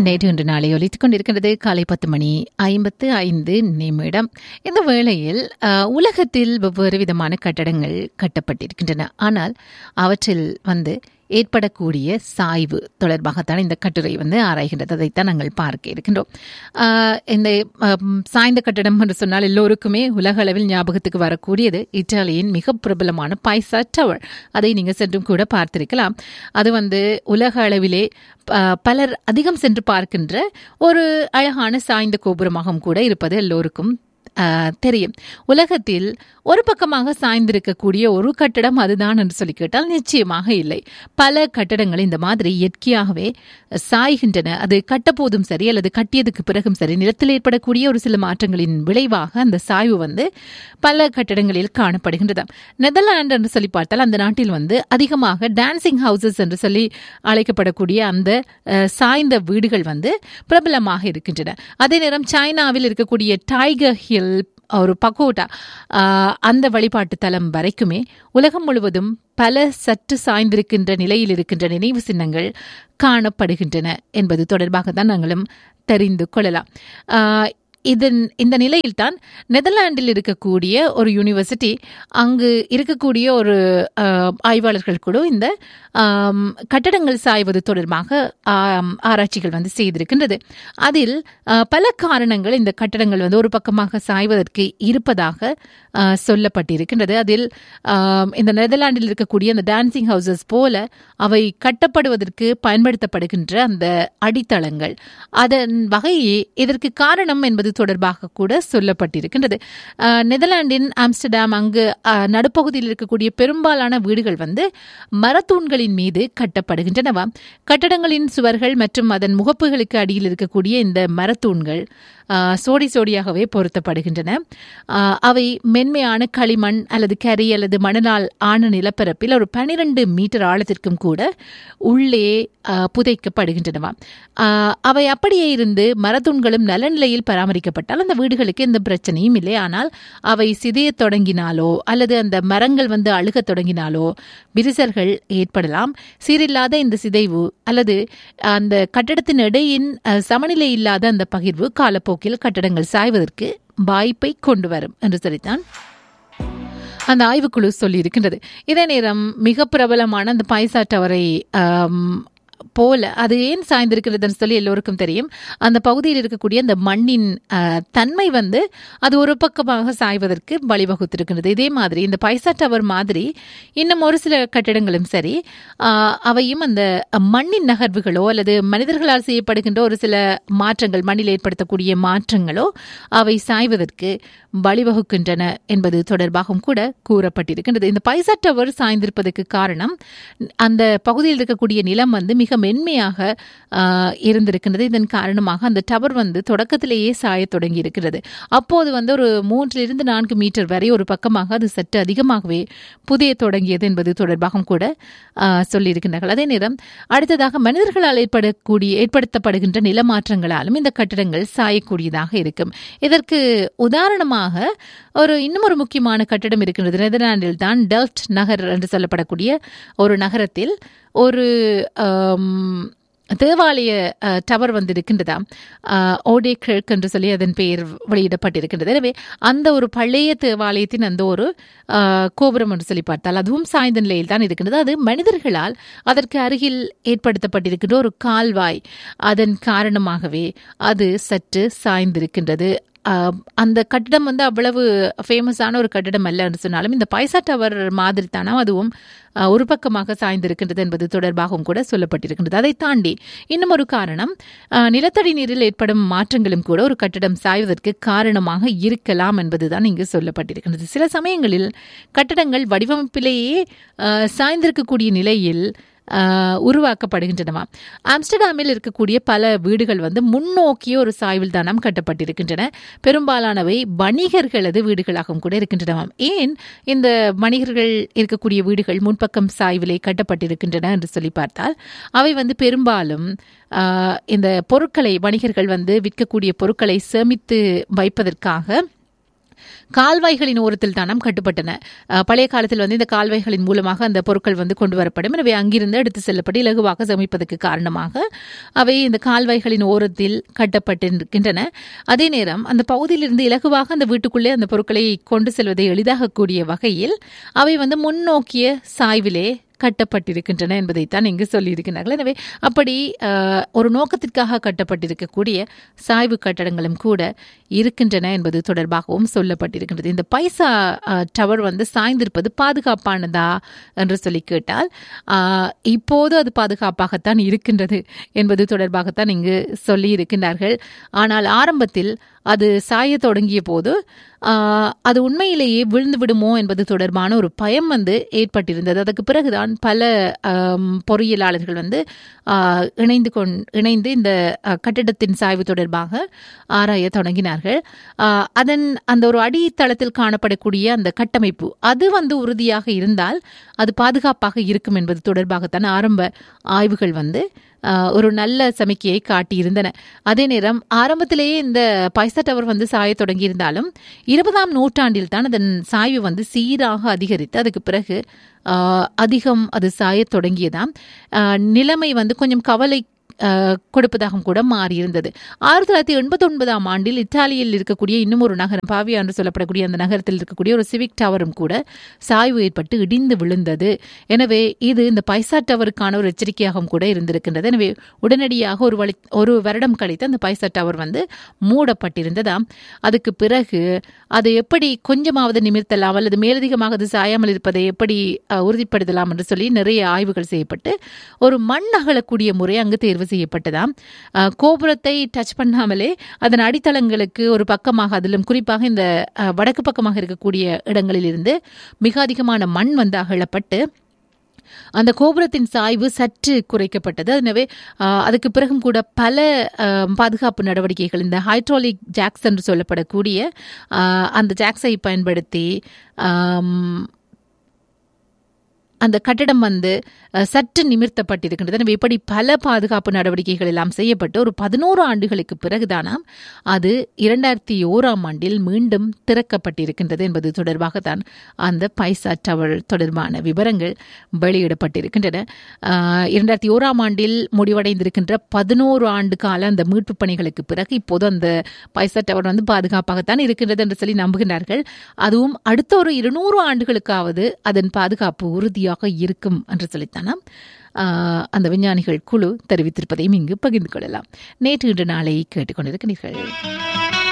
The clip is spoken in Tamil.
நேற்று இன்று நாளை ஒலித்துக் கொண்டிருக்கிறது காலை பத்து மணி ஐம்பத்து ஐந்து நிமிடம் இந்த வேளையில் அஹ், உலகத்தில் வெவ்வேறு விதமான கட்டடங்கள் கட்டப்பட்டிருக்கின்றன ஆனால் அவற்றில் வந்து ஏற்படக்கூடிய சாய்வு தொடர்பாகத்தான் இந்த கட்டுரை வந்து ஆராய்கின்றது அதைத்தான் நாங்கள் பார்க்க இருக்கின்றோம் அஹ், இந்த அம், சாய்ந்த கட்டடம் என்று சொன்னால் எல்லோருக்குமே உலக அளவில் ஞாபகத்துக்கு வரக்கூடியது இத்தாலியின் மிக பிரபலமான பைசா டவர் அதை நீங்கள் சென்றும் கூட பார்த்திருக்கலாம் அது வந்து உலக அளவிலே ப- பலர் அதிகம் சென்று பார்க்கின்ற ஒரு அழகான சாய்ந்த கோபுரமாகவும் கூட இருப்பது எல்லோருக்கும் ஆஹ், தெரியும் உலகத்தில் ஒரு பக்கமாக சாய்ந்திருக்கக்கூடிய ஒரு கட்டடம் அதுதான் என்று சொல்லி கேட்டால் நிச்சயமாக இல்லை பல கட்டடங்கள் இந்த மாதிரி இயற்கையாகவே சாய்கின்றன அது கட்டப்போதும் சரி அல்லது கட்டியதுக்கு பிறகும் சரி நிலத்தில் ஏற்படக்கூடிய ஒரு சில மாற்றங்களின் விளைவாக அந்த சாய்வு வந்து பல கட்டடங்களில் காணப்படுகின்றது நெதர்லாந்து என்று சொல்லி பார்த்தால் அந்த நாட்டில் வந்து அதிகமாக டான்சிங் ஹவுசஸ் என்று சொல்லி அழைக்கப்படக்கூடிய அந்த அஹ், சாய்ந்த வீடுகள் வந்து பிரபலமாக இருக்கின்றன அதே நேரம் சைனாவில் இருக்கக்கூடிய டைகர் ஹில் ஒரு பகோடா ஆஹ், அந்த வழிபாட்டு தலம் வரைக்குமே உலகம் முழுவதும் பல சற்று சாய்ந்திருக்கின்ற நிலையில் இருக்கின்ற நினைவு சின்னங்கள் காணப்படுகின்றன என்பது தொடர்பாக தான் நாங்களும் தெரிந்து கொள்ளலாம் ஆஹ், இதன் இந்த நிலையில்தான் நெதர்லாண்டில் இருக்கக்கூடிய ஒரு யூனிவர்சிட்டி அங்கு இருக்கக்கூடிய ஒரு ஆஹ், ஆய்வாளர்கள் குழு இந்த ஆம், கட்டடங்கள் சாய்வது தொடர்பாக ஆம், ஆராய்ச்சிகள் வந்து செய்திருக்கின்றது அதில் ஆஹ், பல காரணங்கள் இந்த கட்டடங்கள் வந்து ஒரு பக்கமாக சாய்வதற்கு இருப்பதாக ஆஹ், சொல்லப்பட்டிருக்கின்றது அதில் ஆம், இந்த நெதர்லாண்டில் இருக்கக்கூடிய அந்த டான்சிங் ஹவுசஸ் போல அவை கட்டப்படுவதற்கு பயன்படுத்தப்படுகின்ற அந்த அடித்தளங்கள் அதன் வகையே இதற்கு காரணம் என்பது தொடர்பாக கூட சொல்லப்பட்டிருக்கின்றது ஆஹ், நெதர்லாந்தின் ஆம்ஸ்டர்டாம் அங்கு ஆஹ், நடுப்பகுதியில் இருக்கக்கூடிய பெரும்பாலான வீடுகள் வந்து மரத்தூண்களின் மீது கட்டப்படுகின்றனவாம் கட்டடங்களின் சுவர்கள் மற்றும் அதன் முகப்புகளுக்கு அடியில் இருக்கக்கூடிய இந்த மரத்தூண்கள் ஆஹ், சோடி சோடியாகவே பொருத்தப்படுகின்றன ஆஹ், அவை மென்மையான களிமண் அல்லது கரி அல்லது மணலால் ஆன நிலப்பரப்பில் ஒரு பனிரெண்டு மீட்டர் ஆழத்திற்கும் கூட உள்ளே ஆஹ், புதைக்கப்படுகின்றனவாம் ஆஹ், அவை அப்படியே இருந்து மரத்தூண்களும் நல்ல நிலையில் பராமரிக்கப்பட்டால் அந்த வீடுகளுக்கு எந்த பிரச்சனையும் இல்லை ஆனால் அவை சிதையத் தொடங்கினாலோ அல்லது அந்த மரங்கள் வந்து அழுகத் தொடங்கினாலோ விரிசல்கள் ஏற்படலாம் சீரில்லாத இந்த சிதைவு அல்லது அந்த கட்டடத்தின் இடையின் அஹ், சமநிலை இல்லாத அந்த பகிர்வு காலப்போக்கில் கட்டடங்கள் சாய்வதற்கு வாய்ப்பை கொண்டு வரும் என்று சொல்லித்தான் அந்த ஆய்வுக்குழு சொல்லி இருக்கின்றது இதே நேரம் மிக பிரபலமான அந்த பைசா டவரை ஆம், போல அது ஏன் சாய்ந்திருக்கிறதுன்னு சொல்லி எல்லோருக்கும் தெரியும் அந்த பகுதியில் இருக்கக்கூடிய அந்த மண்ணின் அஹ், தன்மை வந்து அது ஒரு பக்கமாக சாய்வதற்கு வழிவகுத்திருக்கின்றது இதே மாதிரி இந்த பைசா டவர் மாதிரி இன்னும் ஒரு சில கட்டிடங்களும் சரி ஆஹ், அவையும் அந்த மண்ணின் நகர்வுகளோ அல்லது மனிதர்களால் செய்யப்படுகின்ற ஒரு சில மாற்றங்கள் மண்ணில் ஏற்படுத்தக்கூடிய மாற்றங்களோ அவை சாய்வதற்கு வழிவகுக்கின்றன என்பது தொடர்பாகவும் கூட கூறப்பட்டிருக்கின்றது இந்த பைசா டவர் சாய்ந்திருப்பதற்கு காரணம் அந்த பகுதியில் இருக்கக்கூடிய நிலம் வந்து மிக மென்மையாக ஆஹ், இருந்திருக்கின்றது இதன் காரணமாக அந்த டவர் வந்து தொடக்கத்திலேயே சாயத் தொடங்கி இருக்கிறது அப்போது வந்து ஒரு மூன்றிலிருந்து நான்கு மீட்டர் வரை ஒரு பக்கமாக அது சற்று அதிகமாகவே புதிய தொடங்கியது என்பது தொடர்பாகவும் கூட ஆஹ், சொல்லியிருக்கின்றார்கள் அதே நேரம் அடுத்ததாக மனிதர்களால் ஏற்படக்கூடிய ஏற்படுத்தப்படுகின்ற நிலமாற்றங்களாலும் இந்த கட்டிடங்கள் சாயக்கூடியதாக இருக்கும் இதற்கு உதாரணமாக ஒரு இன்னும் ஒரு முக்கியமான கட்டிடம் இருக்கின்றது நெதர்லாந்தில் தான் டெல்ட் நகர் என்று சொல்லப்படக்கூடிய ஒரு நகரத்தில் ஒரு ஆம், தேவாலய அஹ், டவர் வந்து இருக்கின்றதா ஓடே கிழக்கு என்று சொல்லி அதன் பெயர் வெளியிடப்பட்டிருக்கின்றது எனவே அந்த ஒரு பழைய தேவாலயத்தின் அந்த ஒரு அஹ், கோபுரம் என்று சொல்லி பார்த்தால் அதுவும் சாய்ந்த நிலையில் தான் இருக்கின்றது அது மனிதர்களால் அதற்கு அருகில் ஏற்படுத்தப்பட்டிருக்கின்ற ஒரு கால்வாய் அதன் காரணமாகவே அது சற்று சாய்ந்திருக்கின்றது ஆஹ் அந்த கட்டிடம் வந்து அவ்வளவு ஃபேமஸான ஒரு கட்டிடம் அல்லன்னு சொன்னாலும் இந்த பைசா டவர் மாதிரி தானே அதுவும் ஆஹ் ஒரு பக்கமாக சாய்ந்திருக்கின்றது என்பது தொடர்பாகவும் கூட சொல்லப்பட்டிருக்கின்றது அதை தாண்டி இன்னும் ஒரு காரணம் ஆஹ் நிலத்தடி நீரில் ஏற்படும் மாற்றங்களும் கூட ஒரு கட்டிடம் சாய்வதற்கு காரணமாக இருக்கலாம் என்பதுதான் இங்கு சொல்லப்பட்டிருக்கின்றது சில சமயங்களில் கட்டடங்கள் வடிவமைப்பிலேயே ஆஹ் சாய்ந்திருக்கக்கூடிய நிலையில் ஆஹ் உருவாக்கப்படுகின்றனவா ஆம்ஸ்டர்டாமில் இருக்கக்கூடிய பல வீடுகள் வந்து முன்னோக்கிய ஒரு சாய்வில் தானம் கட்டப்பட்டிருக்கின்றன பெரும்பாலானவை வணிகர்களது வீடுகளாகவும் கூட இருக்கின்றனவாம் ஏன் இந்த வணிகர்கள் இருக்கக்கூடிய வீடுகள் முன்பக்கம் சாய்விலே கட்டப்பட்டிருக்கின்றன என்று சொல்லி பார்த்தால் அவை வந்து பெரும்பாலும் ஆஹ் இந்த பொருட்களை வணிகர்கள் வந்து விற்கக்கூடிய பொருட்களை சேமித்து வைப்பதற்காக கால்வாய்களின் ஓரத்தில் தானம் கட்டுப்பட்டன அஹ், பழைய காலத்தில் வந்து இந்த கால்வாய்களின் மூலமாக அந்த பொருட்கள் வந்து கொண்டு வரப்படும் எனவே அங்கிருந்து எடுத்து செல்லப்பட்டு இலகுவாக சமைப்பதற்கு காரணமாக அவை இந்த கால்வாய்களின் ஓரத்தில் கட்டப்பட்டிருக்கின்றன அதே நேரம் அந்த பகுதியிலிருந்து இலகுவாக அந்த வீட்டுக்குள்ளே அந்த பொருட்களை கொண்டு செல்வதை எளிதாகக்கூடிய வகையில் அவை வந்து முன்னோக்கிய சாய்விலே கட்டப்பட்டிருக்கின்றன என்பதைத்தான் இங்கு சொல்லியிருக்கிறார்கள் எனவே அப்படி அஹ், ஒரு நோக்கத்திற்காக கட்டப்பட்டிருக்கக்கூடிய சாய்வு கட்டடங்களும் கூட இருக்கின்றன என்பது தொடர்பாகவும் சொல்லப்பட்டிருக்கின்றது இந்த பைசா அஹ், டவர் வந்து சாய்ந்திருப்பது பாதுகாப்பானதா என்று சொல்லி கேட்டால் அஹ், இப்போது அது பாதுகாப்பாகத்தான் இருக்கின்றது என்பது தொடர்பாகத்தான் இங்கு சொல்லி இருக்கின்றார்கள் ஆனால் ஆரம்பத்தில் அது சாய தொடங்கிய போது ஆஹ், அது உண்மையிலேயே விழுந்து விடுமோ என்பது தொடர்பான ஒரு பயம் வந்து ஏற்பட்டிருந்தது அதற்கு பிறகுதான் பல ஆம், பொறியியலாளர்கள் வந்து ஆஹ், இணைந்து கொண் இணைந்து இந்த அஹ், கட்டிடத்தின் சாய்வு தொடர்பாக ஆராய தொடங்கினார்கள் ஆஹ், அதன் அந்த ஒரு அடித்தளத்தில் காணப்படக்கூடிய அந்த கட்டமைப்பு அது வந்து உறுதியாக இருந்தால் அது பாதுகாப்பாக இருக்கும் என்பது தொடர்பாகத்தான் ஆரம்ப ஆய்வுகள் வந்து ஆஹ், ஒரு நல்ல சமிக்கையை காட்டியிருந்தன அதே நேரம் ஆரம்பத்திலேயே இந்த பைசா டவர் வந்து சாயத் தொடங்கியிருந்தாலும் இருபதாம் நூற்றாண்டில் தான் அதன் சாய்வு வந்து சீராக அதிகரித்து அதுக்கு பிறகு ஆஹ், அதிகம் அது சாயத் தொடங்கியதாம் ஆஹ், நிலைமை வந்து கொஞ்சம் கவலை ஆஹ், கொடுப்பதாகவும் கூட மாறியிருந்தது ஆயிரத்தி தொள்ளாயிரத்தி எண்பத்தி ஒன்பதாம் ஆண்டில் இத்தாலியில் இருக்கக்கூடிய இன்னும் ஒரு நகரம் பாவியா என்று சொல்லப்படக்கூடிய அந்த நகரத்தில் இருக்கக்கூடிய ஒரு சிவிக் டவரும் கூட சாய்வு ஏற்பட்டு இடிந்து விழுந்தது எனவே இது இந்த பைசா டவருக்கான ஒரு எச்சரிக்கையாகவும் கூட இருந்திருக்கின்றது எனவே உடனடியாக ஒரு வழி ஒரு வருடம் கழித்து அந்த பைசா டவர் வந்து மூடப்பட்டிருந்ததாம் அதுக்கு பிறகு அதை எப்படி கொஞ்சமாவது நிமிர்த்தலாம் அல்லது மேலதிகமாக அது சாயாமல் இருப்பதை எப்படி அஹ், உறுதிப்படுத்தலாம் என்று சொல்லி நிறைய ஆய்வுகள் செய்யப்பட்டு ஒரு மண் அகலக்கூடிய முறை அங்கு தேர்வு செய்யப்பட்டதாம் அஹ், கோபுரத்தை டச் பண்ணாமலே அதன் அடித்தளங்களுக்கு ஒரு பக்கமாக அதிலும் குறிப்பாக இந்த அஹ், வடக்கு பக்கமாக இருக்கக்கூடிய இடங்களில் இருந்து மிக அதிகமான மண் வந்து அகலப்பட்டு அந்த கோபுரத்தின் சாய்வு சற்று குறைக்கப்பட்டது எனவே ஆஹ், அதுக்கு பிறகும் கூட பல ஆஹ், பாதுகாப்பு நடவடிக்கைகள் இந்த ஹைட்ராலிக் ஜாக்ஸ் என்று சொல்லப்படக்கூடிய ஆஹ், அந்த ஜாக்ஸை பயன்படுத்தி ஆம், அந்த கட்டடம் வந்து அஹ், சற்று நிமிர்த்தப்பட்டிருக்கின்றது எனவே இப்படி பல பாதுகாப்பு நடவடிக்கைகள் எல்லாம் செய்யப்பட்டு ஒரு பதினோரு ஆண்டுகளுக்கு பிறகுதானாம் அது இரண்டாயிரத்தி ஓராம் ஆண்டில் மீண்டும் திறக்கப்பட்டிருக்கின்றது என்பது தொடர்பாக தான் அந்த பைசா டவர் தொடர்பான விவரங்கள் வெளியிடப்பட்டிருக்கின்றன ஆஹ், இரண்டாயிரத்தி ஓராம் ஆண்டில் முடிவடைந்திருக்கின்ற பதினோரு ஆண்டு கால அந்த மீட்பு பணிகளுக்கு பிறகு இப்போது அந்த பைசா டவர் வந்து பாதுகாப்பாகத்தான் இருக்கின்றது என்று சொல்லி நம்புகிறார்கள் அதுவும் அடுத்த ஒரு இருநூறு ஆண்டுகளுக்காவது அதன் பாதுகாப்பு உறுதியாக இருக்கும் என்று சொல்லித்தானா ஆஹ், அந்த விஞ்ஞானிகள் குழு தெரிவித்திருப்பதையும் இங்கு பகிர்ந்து கொள்ளலாம் நேற்று இன்று நாளை கேட்டுக்கொண்டிருக்கிறீர்கள்